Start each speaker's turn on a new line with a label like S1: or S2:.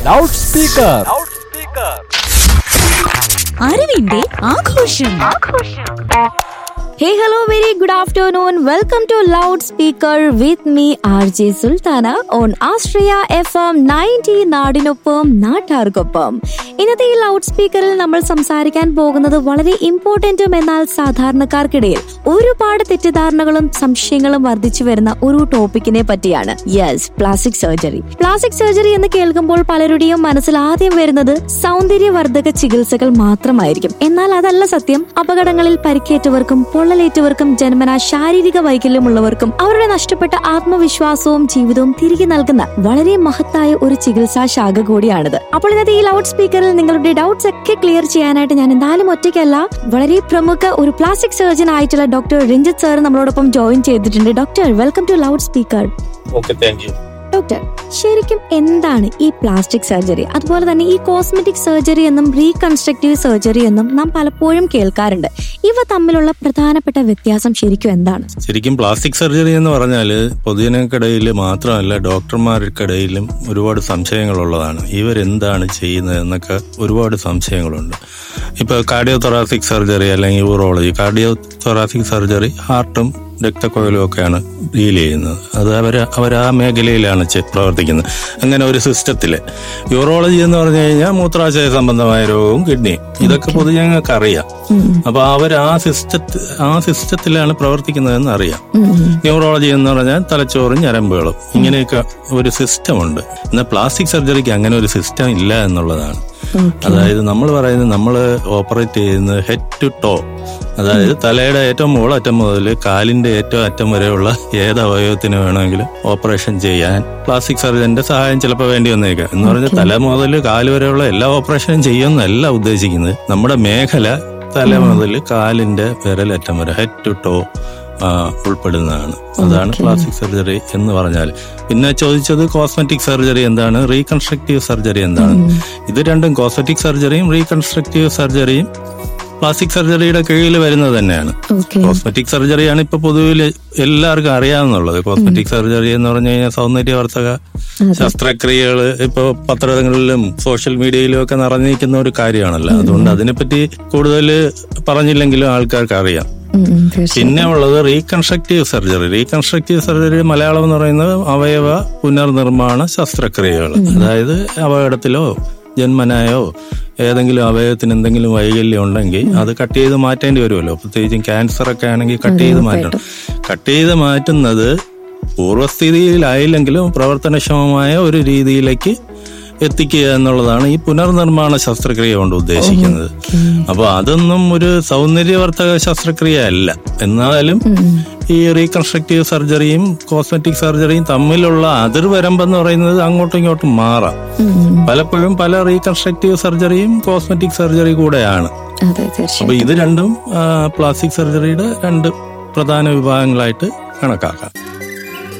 S1: loud speaker
S2: അറിവിന്റെ ആഘോഷം hey hello very good afternoon welcome to loud speaker with me R J Sultana on Austria F M ninety നാടിനൊപ്പം നാട്ടാർക്കൊപ്പം ഇന്നത്തെ ഈ loud സ്പീക്കറിൽ നമ്മൾ സംസാരിക്കാൻ പോകുന്നത് വളരെ ഇമ്പോർട്ടന്റും എന്നാൽ സാധാരണക്കാർക്കിടയിൽ ഒരുപാട് തെറ്റിദ്ധാരണകളും സംശയങ്ങളും വർദ്ധിച്ചു വരുന്ന ഒരു ടോപ്പിക്കിനെ പറ്റിയാണ് yes plastic surgery plastic surgery എന്ന് കേൾക്കുമ്പോൾ പലരുടെയും മനസ്സിൽ ആദ്യം വരുന്നത് സൗന്ദര്യവർദ്ധക ചികിത്സകൾ മാത്രമായിരിക്കും എന്നാൽ അതല്ല സത്യം അപകടങ്ങളിൽ പരിക്കേറ്റവർക്കും പൊള്ളലേറ്റവർക്കും ജന്മന ശാരീരിക വൈകല്യമുള്ളവർക്കും അവരുടെ നഷ്ടപ്പെട്ട ആത്മവിശ്വാസവും ജീവിതവും തിരികെ നൽകുന്ന വളരെ മഹത്തായ ഒരു ചികിത്സാ ശാഖ കൂടിയാണിത് അപ്പോൾ ഇന്നത്തെ ഈ ലൗഡ് സ്പീക്കറിൽ നിങ്ങളുടെ ഡൗട്ട്സ് ഒക്കെ ക്ലിയർ ചെയ്യാനായിട്ട് ഞാൻ എന്തായാലും ഒറ്റയ്ക്കല്ല വളരെ പ്രമുഖ ഒരു പ്ലാസ്റ്റിക് സർജൻ ആയിട്ടുള്ള ഡോക്ടർ രഞ്ജിത്ത് സാർ നമ്മളോടൊപ്പം ജോയിൻ ചെയ്തിട്ടുണ്ട് doctor welcome to loud speaker
S3: okay thank you
S2: doctor ശരിക്കും എന്താണ് ഈ പ്ലാസ്റ്റിക് സർജറി അതുപോലെ തന്നെ ഈ കോസ്മെറ്റിക് സർജറി എന്നും റീകൺസ്ട്രക്റ്റീവ് സർജറി എന്നും നാം പലപ്പോഴും കേൾക്കാറുണ്ട് ഇവ തമ്മിലുള്ള പ്രധാനപ്പെട്ട വ്യത്യാസം ശരിക്കും എന്താണ്
S3: ശരിക്കും പ്ലാസ്റ്റിക് സർജറി എന്ന് പറഞ്ഞാൽ പൊതുജനക്കിടയിൽ മാത്രമല്ല ഡോക്ടർമാർക്കിടയിലും ഒരുപാട് സംശയങ്ങളുള്ളതാണ് ഇവരെന്താണ് ചെയ്യുന്നത് എന്നൊക്കെ ഒരുപാട് സംശയങ്ങളുണ്ട് ഇപ്പൊ കാർഡിയോ തൊറാസിക് സർജറി അല്ലെങ്കിൽ യൂറോളജി കാർഡിയോ തൊറാസിക് സർജറി ഹാർട്ടും രക്തക്കൊഴലും ഒക്കെയാണ് ഡീൽ ചെയ്യുന്നത് അത് അവർ അവർ ആ മേഖലയിലാണ് ചെ- പ്രവർത്തിക്കുന്നത് അങ്ങനെ ഒരു സിസ്റ്റത്തില് യൂറോളജി എന്ന് പറഞ്ഞു കഴിഞ്ഞാൽ മൂത്രാശയ സംബന്ധമായ രോഗവും കിഡ്നിയും ഇതൊക്കെ പൊതുജനങ്ങൾക്ക് അറിയാം അപ്പൊ അവർ ആ സിസ്റ്റത്തിൽ ആ സിസ്റ്റത്തിലാണ് പ്രവർത്തിക്കുന്നതെന്ന് അറിയാം ന്യൂറോളജി എന്ന് പറഞ്ഞാൽ തലച്ചോറും ഞരമ്പുകളും ഇങ്ങനെയൊക്കെ ഒരു സിസ്റ്റം ഉണ്ട് എന്നാൽ പ്ലാസ്റ്റിക് സർജറിക്ക് അങ്ങനെ ഒരു സിസ്റ്റം ഇല്ല എന്നുള്ളതാണ് അതായത് നമ്മൾ പറയുന്നത് നമ്മൾ ഓപ്പറേറ്റ് ചെയ്യുന്നത് ഹെഡ് ടു ടോ അതായത് തലയുടെ ഏറ്റവും മുകളറ്റം മുതൽ കാലിന്റെ ഏറ്റവും അറ്റം വരെയുള്ള ഏത് അവയവത്തിന് വേണമെങ്കിലും ഓപ്പറേഷൻ ചെയ്യാൻ പ്ലാസ്റ്റിക് സർജന്റെ സഹായം ചിലപ്പോൾ വേണ്ടി വന്നേക്കാം എന്ന് പറഞ്ഞാൽ തല മുതൽ കാല് വരെയുള്ള എല്ലാ ഓപ്പറേഷനും ചെയ്യുമെന്നല്ല ഉദ്ദേശിക്കുന്നത് നമ്മുടെ മേഖല തല മുതൽ കാലിന്റെ വിരലറ്റം വരെ ഹെഡ് ടു ടോ ഉൾപ്പെടുന്നതാണ് അതാണ് പ്ലാസ്റ്റിക് സർജറി എന്ന് പറഞ്ഞാൽ പിന്നെ ചോദിച്ചത് കോസ്മെറ്റിക് സർജറി എന്താണ് റീകൺസ്ട്രക്റ്റീവ് സർജറി എന്താണ് ഇത് രണ്ടും കോസ്മെറ്റിക് സർജറിയും റീകൺസ്ട്രക്റ്റീവ് സർജറിയും പ്ലാസ്റ്റിക് സർജറിയുടെ കീഴിൽ വരുന്നത് തന്നെയാണ്
S2: ഓക്കെ
S3: കോസ്മെറ്റിക് സർജറിയാണ് ഇപ്പൊ പൊതുവിൽ എല്ലാവർക്കും അറിയാവുന്നുള്ളത് കോസ്മെറ്റിക് സർജറി എന്ന് പറഞ്ഞു കഴിഞ്ഞാൽ സൗന്ദര്യവർദ്ധക ശസ്ത്രക്രിയകൾ ഇപ്പൊ പത്രങ്ങളിലും സോഷ്യൽ മീഡിയയിലും ഒക്കെ നിറഞ്ഞിരിക്കുന്ന ഒരു കാര്യമാണല്ലോ അതുകൊണ്ട് അതിനെപ്പറ്റി കൂടുതൽ പറഞ്ഞില്ലെങ്കിലും ആൾക്കാർക്ക് അറിയാം പിന്നെ ഉള്ളത് reconstructive surgery reconstructive surgery Malayalam എന്ന് പറയുന്നത് അവയവ പുനർനിർമ്മാണ ശസ്ത്രക്രിയകൾ അതായത് അപകടത്തിലോ ജന്മനായോ ഏതെങ്കിലും അവയവത്തിന് എന്തെങ്കിലും വൈകല്യം ഉണ്ടെങ്കിൽ അത് കട്ട് ചെയ്ത് മാറ്റേണ്ടി വരുമല്ലോ പ്രത്യേകിച്ചും ക്യാൻസർ ഒക്കെ ആണെങ്കിൽ കട്ട് ചെയ്ത് മാറ്റണം കട്ട് ചെയ്ത് മാറ്റുന്നത് പൂർവ്വസ്ഥിതിയിലായില്ലെങ്കിലും പ്രവർത്തനക്ഷമമായ ഒരു രീതിയിലേക്ക് എത്തിക്കുക എന്നുള്ളതാണ് ഈ പുനർനിർമ്മാണ ശസ്ത്രക്രിയ കൊണ്ട് ഉദ്ദേശിക്കുന്നത് അപ്പൊ അതൊന്നും ഒരു സൗന്ദര്യവർദ്ധക ശസ്ത്രക്രിയ അല്ല എന്നാലും ഈ റീകൺസ്ട്രക്റ്റീവ് സർജറിയും കോസ്മെറ്റിക് സർജറിയും തമ്മിലുള്ള അതിർവരമ്പെന്ന് പറയുന്നത് അങ്ങോട്ടും ഇങ്ങോട്ടും മാറാം പലപ്പോഴും പല റീകൺസ്ട്രക്റ്റീവ് സർജറിയും കോസ്മെറ്റിക് സർജറി കൂടെയാണ്
S2: അതെ തീർച്ചയായും
S3: അപ്പൊ ഇത് രണ്ടും പ്ലാസ്റ്റിക് സർജറിയുടെ രണ്ട് പ്രധാന വിഭാഗങ്ങളായിട്ട് കണക്കാക്കാം